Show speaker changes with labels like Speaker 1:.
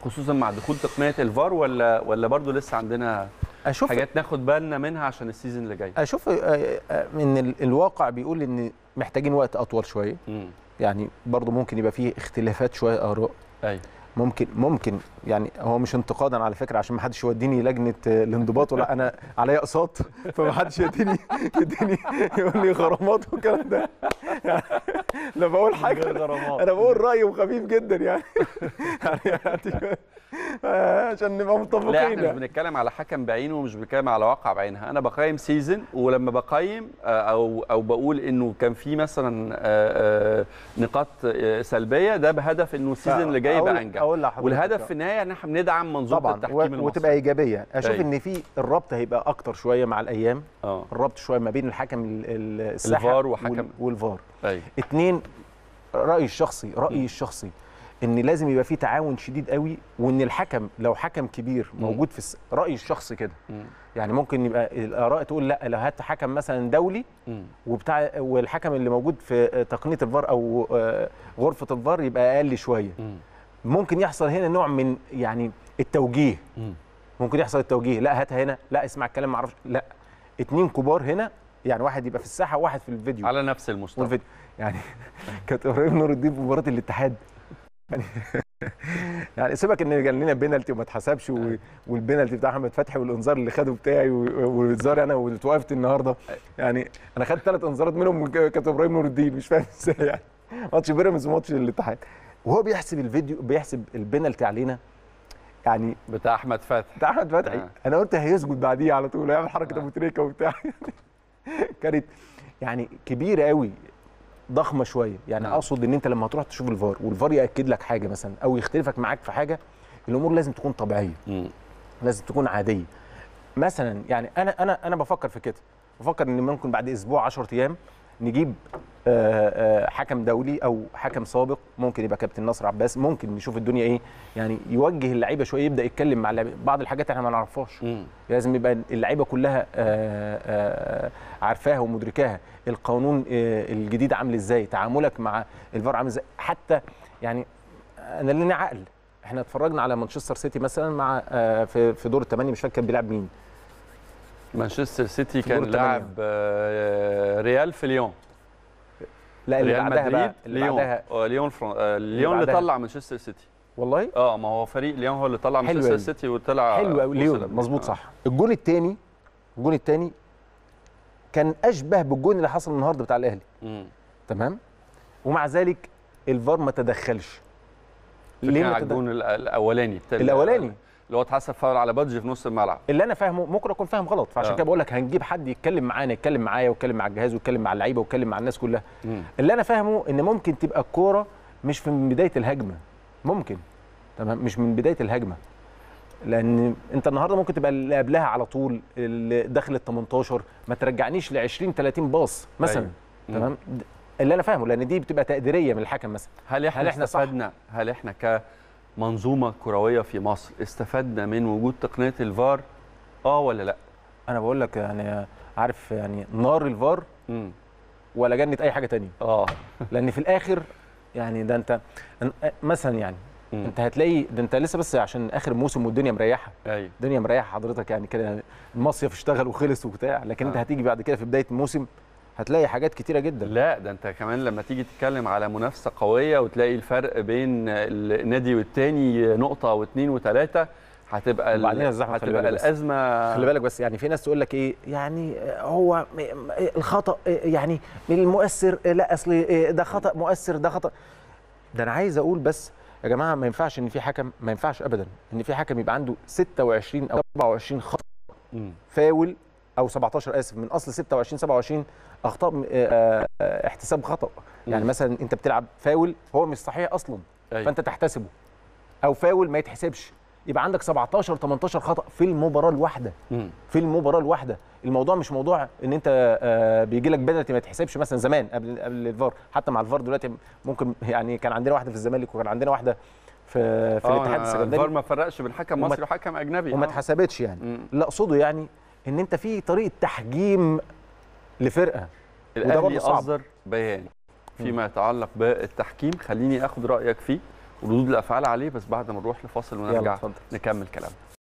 Speaker 1: خصوصا مع دخول تقنيه الفار ولا ولا برضو لسه عندنا
Speaker 2: اشوف
Speaker 1: حاجات ناخد بالنا منها عشان السيزون اللي جاي
Speaker 2: اشوف آه، آه، ان ال- الواقع بيقول ان محتاجين وقت اطول شويه
Speaker 1: امم
Speaker 2: يعني برضو ممكن يبقى فيه اختلافات شويه اراء
Speaker 1: ايوه
Speaker 2: ممكن ممكن يعني هو مش انتقادا على فكره عشان ما حدش يوديني لجنه آه، الانضباط ولا انا عليا اقساط فما حدش يديني يديني يقول لي غرامات والكلام ده يعني لا بقول حاجه انا بقول رايي وخفيف جدا يعني يعني يعني آه، عشان نبقى
Speaker 1: لا
Speaker 2: متفقين
Speaker 1: احنا مش
Speaker 2: يعني.
Speaker 1: بنتكلم على حكم بعينه ومش بنتكلم على واقع بعينها انا بقيم سيزون ولما بقيم آه، او او بقول انه كان في مثلا آه، آه، نقاط آه، سلبيه ده بهدف انه السيزون اللي جاي
Speaker 2: أقول-
Speaker 1: يبقى انجح
Speaker 2: أقول لحضرتك
Speaker 1: والهدف في النهايه ان احنا بندعم منظومه
Speaker 2: طبعا
Speaker 1: التحكيم
Speaker 2: و-
Speaker 1: المصري
Speaker 2: وتبقى ايجابيه اشوف
Speaker 1: أيوة.
Speaker 2: ان في الربط هيبقى اكتر شويه مع الايام
Speaker 1: اه
Speaker 2: الربط شويه ما بين الحكم ال- ال- الساحه
Speaker 1: الفار وحكم-
Speaker 2: وال- والفار
Speaker 1: ايوه
Speaker 2: اتنين رايي الشخصي رايي الشخصي ان لازم يبقى في تعاون شديد قوي وان الحكم لو حكم كبير موجود في الس... رايي الشخصي كده
Speaker 1: مم.
Speaker 2: يعني ممكن يبقى الاراء تقول لا لو هات حكم مثلا دولي
Speaker 1: مم.
Speaker 2: وبتاع والحكم اللي موجود في تقنيه الفار او آه، غرفه الفار يبقى اقل شويه
Speaker 1: مم.
Speaker 2: ممكن يحصل هنا نوع من يعني التوجيه
Speaker 1: مم.
Speaker 2: ممكن يحصل التوجيه لا هاتها هنا لا اسمع الكلام ما اعرفش لا اتنين كبار هنا يعني واحد يبقى في الساحه وواحد في الفيديو
Speaker 1: على نفس المستوى
Speaker 2: والفيديو يعني كانت ابراهيم نور الدين في مباراه الاتحاد يعني يعني سيبك ان كان لنا بينالتي وما اتحسبش و- والبينالتي بتاع احمد فتحي والانذار اللي خده بتاعي و- والانذار انا واتوقفت النهارده يعني انا خدت ثلاث انذارات منهم كانت ابراهيم نور الدين مش فاهم ازاي يعني ماتش بيراميدز وماتش الاتحاد وهو بيحسب الفيديو بيحسب البينالتي علينا يعني
Speaker 1: بتاع احمد فتحي
Speaker 2: بتاع احمد فتحي
Speaker 1: آه.
Speaker 2: انا قلت هيسجد بعديه على طول هيعمل حركه
Speaker 1: آه.
Speaker 2: ابو تريكه وبتاع كانت يعني كبيره قوي ضخمه شويه يعني
Speaker 1: نعم.
Speaker 2: اقصد ان انت لما تروح تشوف الفار والفار ياكد لك حاجه مثلا او يختلفك معاك في حاجه الامور لازم تكون طبيعيه
Speaker 1: مم.
Speaker 2: لازم تكون عاديه مثلا يعني انا انا انا بفكر في كده بفكر ان ممكن بعد اسبوع 10 ايام نجيب آه، آه، حكم دولي او حكم سابق ممكن يبقى كابتن نصر عباس ممكن نشوف الدنيا ايه يعني يوجه اللعيبه شويه يبدا يتكلم مع اللعيبه بعض الحاجات احنا ما نعرفهاش
Speaker 1: مم.
Speaker 2: لازم يبقى اللعيبه كلها آه، آه، عارفاها ومدركاها القانون آه، الجديد عامل ازاي تعاملك مع الفار عامل ازاي حتى يعني انا لنا عقل احنا اتفرجنا على مانشستر سيتي مثلا مع آه، في في دور الثمانيه مش فاكر كان بيلعب مين
Speaker 1: مانشستر سيتي
Speaker 2: في دور
Speaker 1: كان
Speaker 2: الثمانية.
Speaker 1: لاعب آه، ريال في ليون
Speaker 2: لا اللي
Speaker 1: ريال
Speaker 2: بعدها
Speaker 1: مدريد
Speaker 2: بقى اللي
Speaker 1: ليون
Speaker 2: بعدها
Speaker 1: آه، ليون فرن... آه، ليون اللي
Speaker 2: بعدها.
Speaker 1: طلع مانشستر سيتي
Speaker 2: والله
Speaker 1: اه ما هو فريق ليون هو اللي طلع
Speaker 2: حلو
Speaker 1: مانشستر
Speaker 2: أوي.
Speaker 1: سيتي وطلع
Speaker 2: حلو قوي
Speaker 1: وصل
Speaker 2: ليون
Speaker 1: قبل.
Speaker 2: مظبوط
Speaker 1: آه.
Speaker 2: صح الجون الثاني الجون الثاني كان اشبه بالجون اللي حصل النهارده بتاع الاهلي
Speaker 1: مم.
Speaker 2: تمام ومع ذلك الفار ما تدخلش
Speaker 1: ليه
Speaker 2: ما
Speaker 1: على
Speaker 2: تدخل؟
Speaker 1: الجون ال- الاولاني بتاع-
Speaker 2: الأولاني.
Speaker 1: اللي هو اتحسب فاول على بادجي في نص الملعب
Speaker 2: اللي انا فاهمه ممكن اكون فاهم غلط فعشان
Speaker 1: آه.
Speaker 2: كده بقول لك هنجيب حد يتكلم معانا يتكلم معايا ويتكلم مع الجهاز ويتكلم مع اللعيبه ويتكلم مع الناس كلها
Speaker 1: مم.
Speaker 2: اللي انا فاهمه ان ممكن تبقى الكوره مش في من بدايه الهجمه ممكن تمام مش من بدايه الهجمه لان انت النهارده ممكن تبقى اللي قبلها على طول اللي داخل ال 18 ما ترجعنيش ل 20 30 باص مثلا
Speaker 1: أيوة. مم.
Speaker 2: تمام د- اللي انا فاهمه لان دي بتبقى تقديريه من الحكم مثلا
Speaker 1: هل احنا
Speaker 2: هل
Speaker 1: هل
Speaker 2: إحنا
Speaker 1: احنا
Speaker 2: صح؟
Speaker 1: استفدنا هل احنا كمنظومه كرويه في مصر استفدنا من وجود تقنيه الفار اه ولا لا
Speaker 2: انا بقول لك يعني عارف يعني نار الفار
Speaker 1: مم.
Speaker 2: ولا جنه اي حاجه تانية
Speaker 1: اه
Speaker 2: لان في الاخر يعني ده انت أن- مثلا يعني
Speaker 1: مم.
Speaker 2: انت هتلاقي ده انت لسه بس عشان اخر موسم والدنيا مريحه
Speaker 1: ايوه
Speaker 2: الدنيا مريحه حضرتك يعني كده يعني المصيف اشتغل وخلص وبتاع لكن انت
Speaker 1: آه.
Speaker 2: هتيجي بعد كده في بدايه الموسم هتلاقي حاجات كتيره جدا
Speaker 1: لا ده انت كمان لما تيجي تتكلم على منافسه قويه وتلاقي الفرق بين النادي والتاني نقطه واثنين وثلاثه هتبقى ال-
Speaker 2: وبعدين يا زحمة خلي
Speaker 1: هتبقى
Speaker 2: بالك بس.
Speaker 1: الازمه
Speaker 2: خلي بالك بس يعني في ناس تقول لك ايه يعني هو م- م- الخطا يعني من المؤثر لا اصل ده خطا مؤثر ده خطا ده انا عايز اقول بس يا جماعه ما ينفعش ان في حكم ما ينفعش ابدا ان في حكم يبقى عنده 26 او 27 خطا
Speaker 1: مم.
Speaker 2: فاول او 17 اسف من اصل 26 27 اخطاء م- آه، آه، احتساب خطا يعني
Speaker 1: مم.
Speaker 2: مثلا انت بتلعب فاول هو مش صحيح اصلا
Speaker 1: أيوة.
Speaker 2: فانت تحتسبه او فاول ما يتحسبش يبقى عندك 17 18 خطا في المباراه الواحده
Speaker 1: مم.
Speaker 2: في المباراه الواحده الموضوع مش موضوع ان انت آه، بيجي لك بنالتي ما يتحسبش مثلا زمان قبل قبل الفار حتى مع الفار دلوقتي ممكن يعني كان عندنا واحده في الزمالك وكان عندنا واحده في في
Speaker 1: آه،
Speaker 2: الاتحاد
Speaker 1: الفار
Speaker 2: السكندري
Speaker 1: ما فرقش بين حكم
Speaker 2: وما-
Speaker 1: مصري وحكم اجنبي
Speaker 2: وما
Speaker 1: آه.
Speaker 2: اتحسبتش يعني
Speaker 1: مم.
Speaker 2: اللي اقصده يعني ان انت في طريقه تحجيم لفرقه وده
Speaker 1: الاهلي
Speaker 2: برضه صعب.
Speaker 1: اصدر بيان فيما يتعلق بالتحكيم خليني اخد رايك فيه وردود الافعال عليه بس بعد ما نروح لفاصل
Speaker 2: يلا
Speaker 1: ونرجع
Speaker 2: اتفضل
Speaker 1: نكمل كلامنا